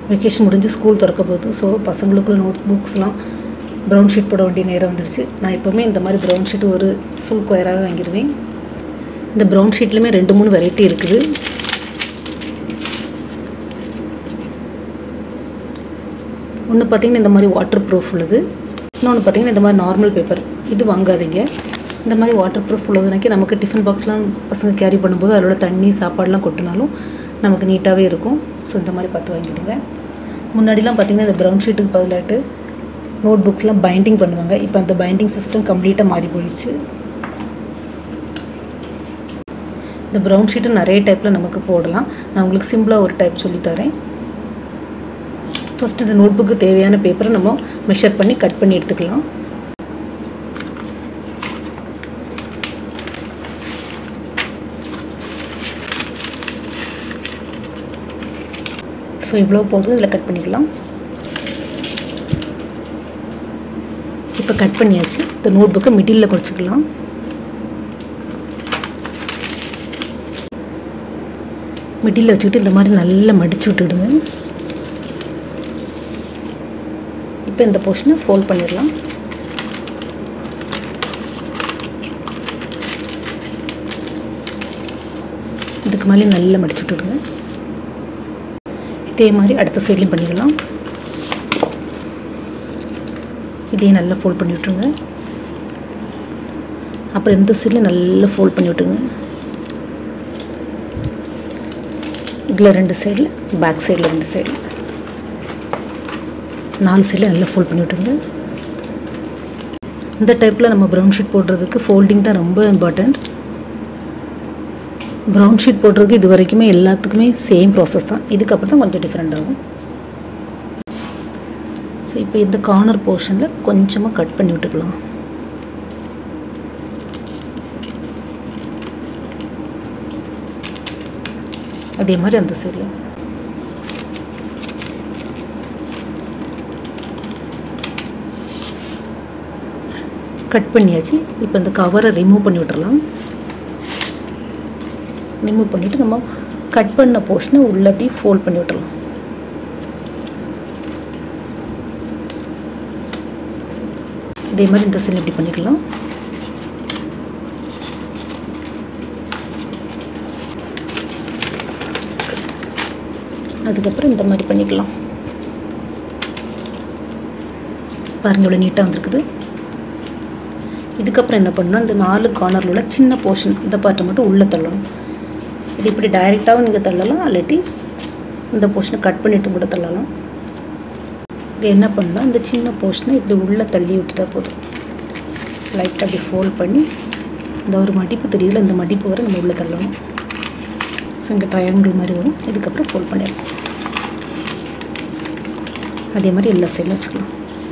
vacation முடிஞ்சு school திறக்க போகுது ஸோ பசங்களுக்குள்ள நோட்ஸ் புக்ஸ்லாம் ப்ரௌன் ஷீட் போட வேண்டிய நேரம் வந்துடுச்சு நான் எப்போவுமே இந்த மாதிரி ப்ரௌன் ஷீட் ஒரு ஃபுல் கொயராக வாங்கிடுவேன் இந்த ப்ரௌன் ஷீட்லேயுமே ரெண்டு மூணு வெரைட்டி இருக்குது ஒன்று பார்த்தீங்கன்னா இந்த மாதிரி வாட்டர் ப்ரூஃப் உள்ளது இன்னொன்று பார்த்தீங்கன்னா இந்த மாதிரி நார்மல் பேப்பர் இது வாங்காதீங்க இந்த மாதிரி வாட்டர் ப்ரூஃப் உள்ளதுனாக்கி நமக்கு டிஃபன் பாக்ஸ்லாம் பசங்க கேரி பண்ணும்போது அதோட தண்ணி சாப்பாடுலாம் கொட்டினாலும் நமக்கு நீட்டாகவே இருக்கும் ஸோ இந்த மாதிரி பார்த்து வாங்கிடுங்க முன்னாடிலாம் பார்த்தீங்கன்னா இந்த ப்ரௌன் ஷீட்டுக்கு பதிலாட்டு நோட் புக்ஸ்லாம் பைண்டிங் பண்ணுவாங்க இப்போ அந்த பைண்டிங் சிஸ்டம் கம்ப்ளீட்டாக மாறி போயிடுச்சு இந்த ப்ரௌன் ஷீட்டு நிறைய டைப்பில் நமக்கு போடலாம் நான் உங்களுக்கு சிம்பிளாக ஒரு டைப் சொல்லித்தரேன் ஃபஸ்ட்டு இந்த நோட்புக்கு தேவையான பேப்பரை நம்ம மெஷர் பண்ணி கட் பண்ணி எடுத்துக்கலாம் ஸோ இவ்வளோ போதும் இதில் கட் பண்ணிக்கலாம் இப்போ கட் பண்ணியாச்சு இந்த நோட் புக்கை மிடில் குறைச்சிக்கலாம் மிடில் வச்சுக்கிட்டு இந்த மாதிரி நல்லா மடித்து விட்டுடுங்க இப்போ இந்த போர்ஷனை ஃபோல்ட் பண்ணிடலாம் இதுக்கு மேலே நல்லா மடிச்சு விட்டுடுங்க இதே மாதிரி அடுத்த சைட்லையும் பண்ணிக்கலாம் இதே நல்லா ஃபோல்ட் பண்ணி விட்டுருங்க அப்புறம் இந்த சைடில் நல்லா ஃபோல்ட் பண்ணி விட்டுருங்க இதில் ரெண்டு சைடில் பேக் சைடில் ரெண்டு சைடில் நாலு சைடில் நல்லா ஃபோல்ட் பண்ணி விட்டுருங்க இந்த டைப்பில் நம்ம ப்ரௌன் ஷீட் போடுறதுக்கு ஃபோல்டிங் தான் ரொம்ப இம்பார்ட்டண்ட் ப்ரௌன் ஷீட் போடுறதுக்கு இது வரைக்குமே எல்லாத்துக்குமே சேம் ப்ராசஸ் தான் இதுக்கப்புறம் தான் கொஞ்சம் டிஃப்ரெண்ட் ஆகும் ஸோ இப்போ இந்த கார்னர் போர்ஷனில் கொஞ்சமாக கட் பண்ணி விட்டுக்கலாம் அதே மாதிரி அந்த சைடில் கட் பண்ணியாச்சு இப்போ இந்த கவரை ரிமூவ் பண்ணி விட்டுறலாம் ரிமூவ் பண்ணிவிட்டு நம்ம கட் பண்ண போர்ஷனை உள்ள அப்படியே ஃபோல்ட் பண்ணி விட்டுறலாம் இதே மாதிரி இந்த சைடில் இப்படி பண்ணிக்கலாம் அதுக்கப்புறம் இந்த மாதிரி பண்ணிக்கலாம் பாருங்க இவ்வளோ நீட்டாக வந்திருக்குது இதுக்கப்புறம் என்ன பண்ணணும் இந்த நாலு கார்னரில் உள்ள சின்ன போர்ஷன் இந்த பார்ட்டை மட்டும் உள்ளே தள்ளணும் இது இப்படி டைரெக்டாகவும் நீங்கள் தள்ளலாம் இல்லாட்டி இந்த போர்ஷனை கட் பண்ணிவிட்டு கூட தள்ளலாம் இது என்ன பண்ணலாம் இந்த சின்ன போர்ஷனை இப்படி உள்ளே தள்ளி விட்டுட்டா போதும் லைட்டாக அப்படி ஃபோல்ட் பண்ணி இந்த ஒரு மடிப்பு தெரியுதுல இந்த மடிப்பு வரை நம்ம உள்ளே தள்ளணும் ஸோ இங்கே ட்ரையாங்கிள் மாதிரி வரும் இதுக்கப்புறம் ஃபோல்ட் பண்ணிடலாம் அதே மாதிரி எல்லா சைடில் வச்சுக்கலாம்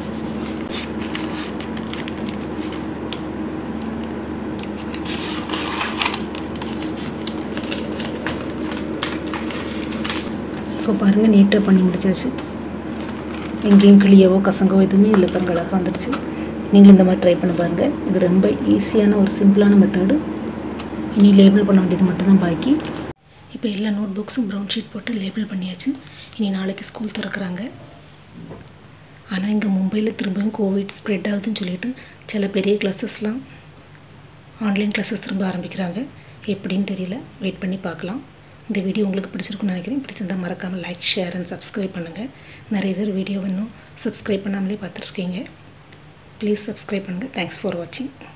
ஸோ பாருங்கள் நீட்டாக பண்ணி முடிச்சாச்சு எங்கேயும் கிளியவோ கசங்கவோ எதுவுமே இல்லை பாருங்க அழகாக வந்துடுச்சு நீங்களும் இந்த மாதிரி ட்ரை பண்ண பாருங்கள் இது ரொம்ப ஈஸியான ஒரு சிம்பிளான மெத்தடு இனி லேபிள் பண்ண வேண்டியது மட்டும்தான் பாக்கி இப்போ எல்லா நோட் புக்ஸும் ப்ரௌன் ஷீட் போட்டு லேபிள் பண்ணியாச்சு இனி நாளைக்கு ஸ்கூல் திறக்கிறாங்க ஆனால் இங்கே மும்பையில் திரும்பவும் கோவிட் ஸ்ப்ரெட் ஆகுதுன்னு சொல்லிட்டு சில பெரிய கிளாஸஸ்லாம் ஆன்லைன் கிளாஸஸ் திரும்ப ஆரம்பிக்கிறாங்க எப்படின்னு தெரியல வெயிட் பண்ணி பார்க்கலாம் இந்த வீடியோ உங்களுக்கு பிடிச்சிருக்குன்னு நினைக்கிறேன் பிடிச்சிருந்தா மறக்காமல் லைக் ஷேர் அண்ட் சப்ஸ்கிரைப் பண்ணுங்கள் நிறைய பேர் வீடியோ இன்னும் சப்ஸ்கிரைப் பண்ணாமலே பார்த்துட்ருக்கீங்க ப்ளீஸ் சப்ஸ்கிரைப் பண்ணுங்கள் தேங்க்ஸ் ஃபார் வாட்சிங்